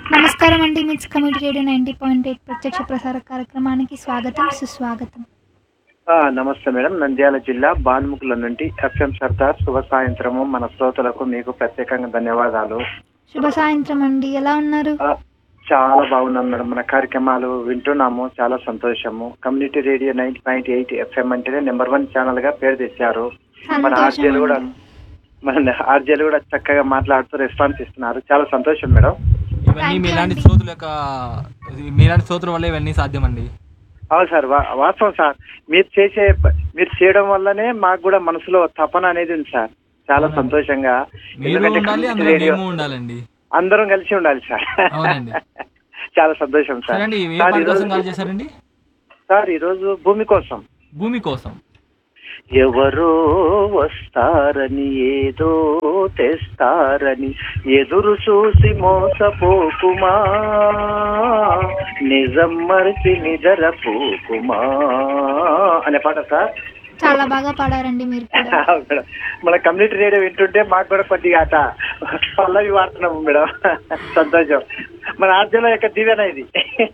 నమస్కారం అండి MITS committee radio ninety point eight ప్రత్యక్ష ప్రసార కార్యక్రమానికి స్వాగతం సుస్వాగతం ఆ, నమస్తే మేడం నంద్యాల జిల్లా బాన్ముకుల నుండి ఎఫ్ఎం సర్దార్ శుభ సాయంత్రము మన శ్రోతలకు మీకు ప్రత్యేకంగా ధన్యవాదాలు శుభ సాయంత్రం అండి ఎలా ఉన్నారు ఆ, చాలా బాగున్నాం మేడం మన కార్యక్రమాలు వింటున్నాము చాలా సంతోషము community radio nine point eight FM అంటేనే నెంబర్ వన్ ఛానల్ గా పేరు తెచ్చారు మన సంతోషం ఆర్జేలు కూడా అండి. మన ఆర్జేలు కూడా చక్కగా మాట్లాడుతూ రెస్పాన్స్ ఇస్తున్నారు చాలా సంతోషం మేడం ఇవన్నీ Thank you మీలాంటి అండి. శ్రోతుల యొక్క ఇది మీలాంటి శ్రోతుల వల్ల ఇవన్నీ సాధ్యమండి అవును సార్ వా- వాస్తవం సార్ మీరు చేసే ప- మీరు చేయడం వల్లనే మాకు కూడా మనసులో తపన అనేది ఉంది సార్ చాలా అవునండి. సంతోషంగా మీరు ఎందుకంటే ఉండాలి కమ్యూనిటీ అందులో రేడియో మేము ఉండాలండి అందరం కలిసి ఉండాలి సార్ అవునండి. చాలా సంతోషం సార్ సరే అండి ఏ సార్, పని కోసం ఈరోజు- కాల్ చేశారండి సార్ ఈరోజు భూమి కోసం భూమి కోసం ఎవరో వస్తారని ఏదో తెస్తారని ఎదురు చూసి మోసపోకుమా నిజం మరిచి నిజరపోకుమా అనే పాట సార్ చాలా బాగా పాడారండి మీరు కూడా మేడం మన కమ్యూనిటీ రేడియో వింటుంటే మాకు కూడా కొద్దిగా అట పల్లవి వాడుతున్నాము మేడం సంతోషం మన ఆర్జన యొక్క దీవెన ఇది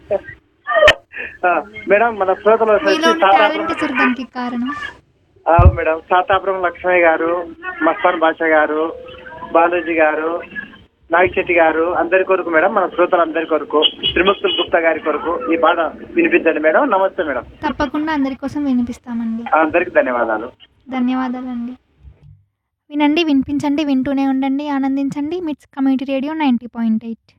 ఆ, మేడం మన శ్రోతలు మీలో వచ్చేసి ఉన్న టాలెంట్ సాతాపురం సార్ దానికి కారణం అవును మేడం సాతాపురం లక్ష్మయ్య గారు మస్తాన్ బాషా గారు బాలాజీ గారు నాగశెట్టి గారు అందరి కొరకు మేడం మన శ్రోతలు అందరి కొరకు త్రిముక్తుల్ గుప్తా గారి కొరకు ఈ పాట వినిపించండి మేడం నమస్తే మేడం తప్పకుండా అందరి కోసం వినిపిస్తామండి అందరికి ధన్యవాదాలు ధన్యవాదాలండి వినండి వినిపించండి వింటూనే ఉండండి ఆనందించండి MITS community radio ninety point eight